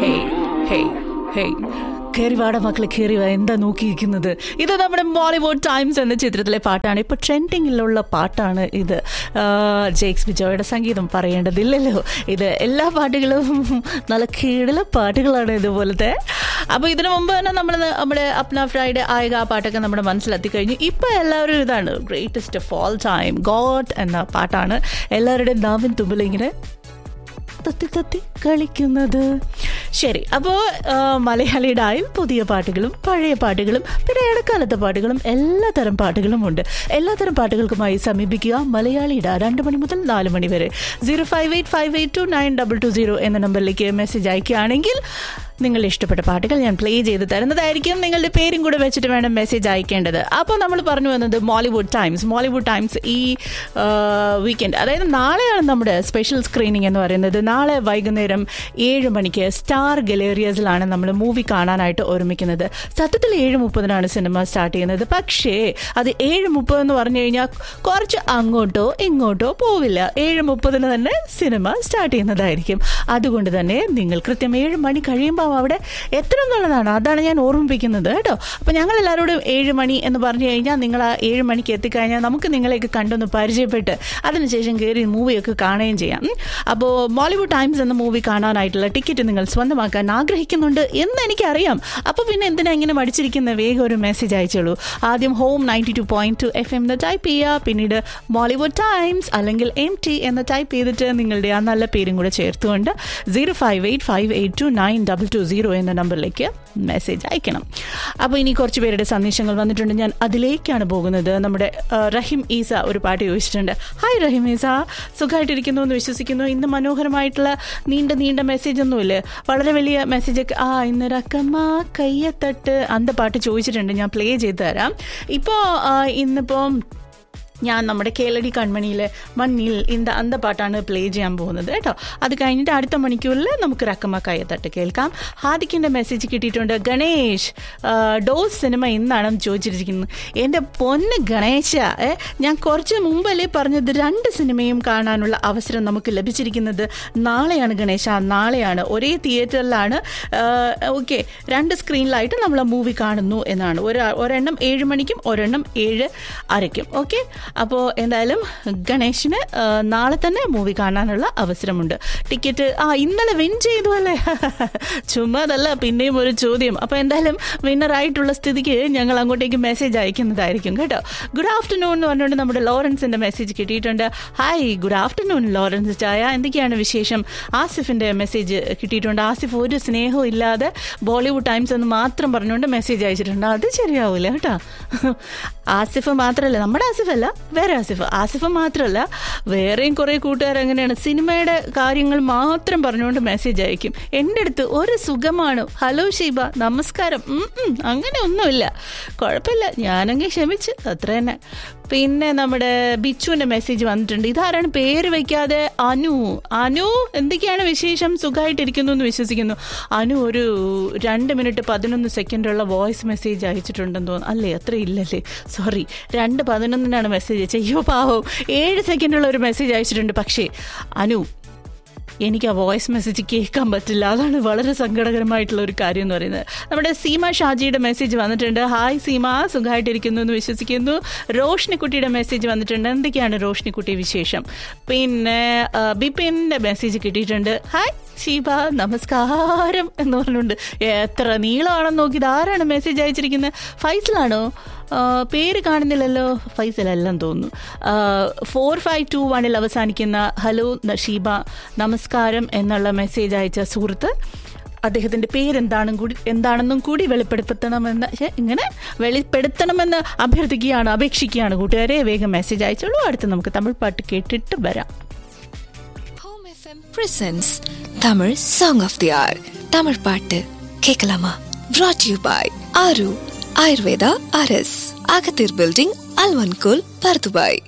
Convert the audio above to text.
Hey hey hey കയറി വാട മക്കളെ കയറി വാ എന്താ നോക്കിയിരിക്കുന്നത് ഇത് നമ്മുടെ ബോളിവുഡ് ടൈംസ് എന്ന ചിത്രത്തിലെ പാട്ടാണ് ഇപ്പൊ ട്രെൻഡിങ്ങിലുള്ള പാട്ടാണ് ഇത് ആ, ജെയ്ക്സ് ബിജോയുടെ സംഗീതം പറയേണ്ടതില്ലല്ലോ ഇത് എല്ലാ പാട്ടുകളും നല്ല കീഴിലെ പാട്ടുകളാണ് ഇതുപോലത്തെ അപ്പൊ ഇതിനു മുമ്പ് തന്നെ നമ്മൾ നമ്മുടെ അപ്ന ഫ്രൈഡേ ആയ ആ പാട്ടൊക്കെ നമ്മുടെ മനസ്സിലെത്തി കഴിഞ്ഞു ഇപ്പൊ എല്ലാവരും ഇതാണ് greatest of all time god എന്ന പാട്ടാണ് എല്ലാവരുടെയും നാവിൻ തുമ്പിലിങ്ങനെ തത്തി തത്തി കളിക്കുന്നത് ശരി അപ്പോൾ മലയാളി ഡായിൽ പുതിയ പാട്ടുകളും പഴയ പാട്ടുകളും പിന്നെ ഇടക്കാലത്തെ പാട്ടുകളും എല്ലാ തരം പാട്ടുകളും ഉണ്ട് എല്ലാ തരം പാട്ടുകൾക്കുമായി സമീപിക്കുക മലയാളി ഡാ രണ്ട് മണി മുതൽ നാല് മണി വരെ zero five eight five eight two nine double two zero എന്ന നമ്പറിലേക്ക് മെസ്സേജ് അയക്കുകയാണെങ്കിൽ നിങ്ങളുടെ ഇഷ്ടപ്പെട്ട പാട്ടുകൾ ഞാൻ പ്ലേ ചെയ്ത് തരുന്നതായിരിക്കും നിങ്ങളുടെ പേരും കൂടെ വെച്ചിട്ട് വേണം മെസ്സേജ് അയക്കേണ്ടത് അപ്പോൾ നമ്മൾ പറഞ്ഞു വന്നത് മോളിവുഡ് ടൈംസ് മോളിവുഡ് ടൈംസ് ഈ വീക്കെൻഡ് അതായത് നാളെയാണ് നമ്മുടെ സ്പെഷ്യൽ സ്ക്രീനിങ് എന്ന് പറയുന്നത് നാളെ വൈകുന്നേരം ഏഴ് മണിക്ക് സ്റ്റാർ ഗലേറിയസിലാണ് നമ്മൾ മൂവി കാണാനായിട്ട് ഒരുമിക്കുന്നത് സത്യത്തിൽ ഏഴ് മുപ്പതിനാണ് സിനിമ സ്റ്റാർട്ട് ചെയ്യുന്നത് പക്ഷേ അത് ഏഴ് മുപ്പത് എന്ന് പറഞ്ഞു കഴിഞ്ഞാൽ കുറച്ച് അങ്ങോട്ടോ ഇങ്ങോട്ടോ പോവില്ല ഏഴ് മുപ്പതിന് തന്നെ സിനിമ സ്റ്റാർട്ട് ചെയ്യുന്നതായിരിക്കും അതുകൊണ്ട് തന്നെ നിങ്ങൾ കൃത്യം ഏഴ് മണി കഴിയുമ്പോൾ അവിടെ എത്ര എന്നുള്ളതാണ് അതാണ് ഞാൻ ഓർമ്മിപ്പിക്കുന്നത് കേട്ടോ അപ്പോൾ ഞങ്ങൾ എല്ലാവരോടും ഏഴ് മണി എന്ന് പറഞ്ഞു കഴിഞ്ഞാൽ നിങ്ങൾ ആ ഏഴ് മണിക്ക് എത്തിക്കഴിഞ്ഞാൽ നമുക്ക് നിങ്ങളെയൊക്കെ കണ്ടൊന്ന് പരിചയപ്പെട്ട് അതിനുശേഷം കയറി മൂവിയൊക്കെ കാണുകയും ചെയ്യാം ഉം. അപ്പോൾ മോളിവുഡ് ടൈംസ് എന്ന മൂവി കാണാനായിട്ടുള്ള ടിക്കറ്റ് നിങ്ങൾ സ്വന്തമാക്കാൻ ആഗ്രഹിക്കുന്നുണ്ട് എന്ന് എനിക്കറിയാം അപ്പോൾ പിന്നെ എന്തിനാ ഇങ്ങനെ മടിച്ചിരിക്കുന്ന വേഗം ഒരു മെസ്സേജ് അയച്ചോളൂ ആദ്യം home ninety two point two F M എന്ന് ടൈപ്പ് ചെയ്യുക പിന്നീട് മോളിവുഡ് ടൈംസ് അല്ലെങ്കിൽ എം ടി എന്ന് ടൈപ്പ് ചെയ്തിട്ട് നിങ്ങളുടെ ആ നല്ല പേരും കൂടെ ചേർത്തുകൊണ്ട് zero five eight five eight two nine double two zero എന്ന നമ്പറിലേക്ക് മെസ്സേജ് അയക്കണം അപ്പോൾ ഇനി കുറച്ച് പേരുടെ സന്ദേശങ്ങൾ വന്നിട്ടുണ്ട് ഞാൻ അതിലേക്കാണ് പോകുന്നത് നമ്മുടെ ആ, റഹിം ഈസ ഒരു പാട്ട് ചോദിച്ചിട്ടുണ്ട് ഹായ് റഹിം ഈസ സുഖമായിട്ടിരിക്കുന്നു എന്ന് വിശ്വസിക്കുന്നു ഇന്ന് മനോഹരമായിട്ടുള്ള നീണ്ട നീണ്ട മെസ്സേജ് ഒന്നുമില്ല വളരെ വലിയ മെസ്സേജ് ഒക്കെ ആ ഇന്ന് റക്കമ്മ കയ്യത്തട്ട് അന്ത പാട്ട് ചോദിച്ചിട്ടുണ്ട് ഞാൻ പ്ലേ ചെയ്ത് തരാം ഇപ്പോൾ ഇന്നിപ്പം ഞാൻ നമ്മുടെ കേളടി കൺമണിയിലെ മണ്ണിൽ ഇന്ത അന്ത പാട്ടാണ് പ്ലേ ചെയ്യാൻ പോകുന്നത് കേട്ടോ അത് കഴിഞ്ഞിട്ട് അടുത്ത മണിക്കൂറിൽ നമുക്ക് റക്കമ്മ കയ്യത്തട്ട് കേൾക്കാം ഹാദിക്കിൻ്റെ മെസ്സേജ് കിട്ടിയിട്ടുണ്ട് ഗണേഷ് ആ, ഡോസ് സിനിമ ഇന്നാണ് ചോദിച്ചിരിക്കുന്നത് എൻ്റെ പൊന്ന് ഗണേശ ഏ, ഞാൻ കുറച്ച് മുമ്പല്ലേ പറഞ്ഞത് രണ്ട് സിനിമയും കാണാനുള്ള അവസരം നമുക്ക് ലഭിച്ചിരിക്കുന്നത് നാളെയാണ് ഗണേശ നാളെയാണ് ഒരേ തിയേറ്ററിലാണ് ഓക്കെ രണ്ട് സ്ക്രീനിലായിട്ട് നമ്മൾ ആ മൂവി കാണുന്നു എന്നാണ് ഒരു ഒരെണ്ണം ഏഴ് മണിക്കും ഒരെണ്ണം ഏഴ് അരയ്ക്കും ഓക്കെ അപ്പോൾ എന്തായാലും ഗണേഷിന് ആ, നാളെ തന്നെ മൂവി കാണാനുള്ള അവസരമുണ്ട് ടിക്കറ്റ് ആ ഇന്നലെ വിൻ ചെയ്തു അല്ലേ ചുമ്മാ അതല്ല പിന്നെയും ഒരു ചോദ്യം അപ്പോൾ എന്തായാലും വിന്നറായിട്ടുള്ള സ്ഥിതിക്ക് ഞങ്ങൾ അങ്ങോട്ടേക്ക് മെസ്സേജ് അയക്കുന്നതായിരിക്കും കേട്ടോ ഗുഡ് ആഫ്റ്റർനൂൺ എന്ന് പറഞ്ഞുകൊണ്ട് നമ്മുടെ ലോറൻസിന്റെ മെസ്സേജ് കിട്ടിയിട്ടുണ്ട് ഹായ് ഗുഡ് ആഫ്റ്റർനൂൺ ലോറൻസ് ചായ എന്തൊക്കെയാണ് വിശേഷം ആസിഫിന്റെ മെസ്സേജ് കിട്ടിയിട്ടുണ്ട് ആസിഫ് ഒരു സ്നേഹവും ഇല്ലാതെ ബോളിവുഡ് ടൈംസ് എന്ന് മാത്രം പറഞ്ഞുകൊണ്ട് മെസ്സേജ് അയച്ചിട്ടുണ്ട് അത് ശരിയാവൂല കേട്ടോ ആസിഫ് മാത്രമല്ല നമ്മുടെ ആസിഫ് അല്ല വേറെ ആസിഫ് ആസിഫ് മാത്രമല്ല വേറെയും കുറേ കൂട്ടുകാർ അങ്ങനെയാണ് സിനിമയുടെ കാര്യങ്ങൾ മാത്രം പറഞ്ഞുകൊണ്ട് മെസ്സേജ് അയക്കും എൻ്റെ അടുത്ത് ഒരു സുഖമാണ് ഹലോ ഷീബ നമസ്കാരം ഉം, ഉം, അങ്ങനെ ഒന്നുമില്ല കുഴപ്പമില്ല ഞാനെങ്കിൽ ക്ഷമിച്ച് അത്ര തന്നെ പിന്നെ നമ്മുടെ ബിച്ചുവിൻ്റെ മെസ്സേജ് വന്നിട്ടുണ്ട് ഇതാരാണ് പേര് വയ്ക്കാതെ അനു അനു എന്തൊക്കെയാണ് വിശേഷം സുഖമായിട്ടിരിക്കുന്നു എന്ന് വിശ്വസിക്കുന്നു അനു ഒരു രണ്ട് മിനിറ്റ് പതിനൊന്ന് സെക്കൻഡുള്ള വോയിസ് മെസ്സേജ് അയച്ചിട്ടുണ്ടെന്ന് തോന്നുന്നു അല്ലേ അത്ര ഇല്ലല്ലേ സോറി രണ്ട് പതിനൊന്നിനാണ് മെസ്സേജ് അയച്ചത് അയ്യോ പാവം ഏഴ് സെക്കൻഡുള്ള ഒരു മെസ്സേജ് അയച്ചിട്ടുണ്ട് പക്ഷേ അനു എനിക്ക് ആ വോയിസ് മെസ്സേജ് കേൾക്കാൻ പറ്റില്ല അതാണ് വളരെ സങ്കടകരമായിട്ടുള്ള ഒരു കാര്യം എന്ന് പറയുന്നത് നമ്മുടെ സീമ ഷാജിയുടെ മെസ്സേജ് വന്നിട്ടുണ്ട് ഹായ് സീമ സുഖമായിട്ടിരിക്കുന്നു എന്ന് വിശ്വസിക്കുന്നു റോഷ്നിക്കുട്ടിയുടെ മെസ്സേജ് വന്നിട്ടുണ്ട് എന്തൊക്കെയാണ് റോഷ്നിക്കുട്ടി വിശേഷം പിന്നെ ആ, ബിപിൻ്റെ മെസ്സേജ് കിട്ടിയിട്ടുണ്ട് ഹായ് ഷീബ നമസ്കാരം എന്ന് പറഞ്ഞുകൊണ്ട് എത്ര നീളമാണെന്ന് നോക്കി ഇതാരാണ് മെസ്സേജ് അയച്ചിരിക്കുന്നത് ഫൈസലാണോ ആ, പേര് കാണുന്നില്ലല്ലോ ഫൈസലല്ലെന്ന് തോന്നുന്നു ഫോർ ഫൈവ് ടു വണ്ണിൽ അവസാനിക്കുന്ന ഹലോ ഷീബ നമസ്കാരം എന്നുള്ള മെസ്സേജ് അയച്ച സുഹൃത്ത് അദ്ദേഹത്തിന്റെ പേരെന്താണെന്നും കൂടി എന്താണെന്നും കൂടി വെളിപ്പെടുത്തണമെന്ന് ശ്ശെ, ഇങ്ങനെ വെളിപ്പെടുത്തണമെന്ന് അഭ്യർത്ഥിക്കുകയാണ് അപേക്ഷിക്കുകയാണ് കൂട്ടുകാരെ വേഗം മെസ്സേജ് അയച്ചോളൂ അടുത്ത് നമുക്ക് തമിഴ് പാട്ട് കേട്ടിട്ട് വരാം home F M presents Tamil song of the hour Tamil பாட்டு கேட்கலாமா brought you by Aaru Ayurveda அரஸ் அகத்தீர் பில்டிங் அல்வன்கோல் பர்துபாய்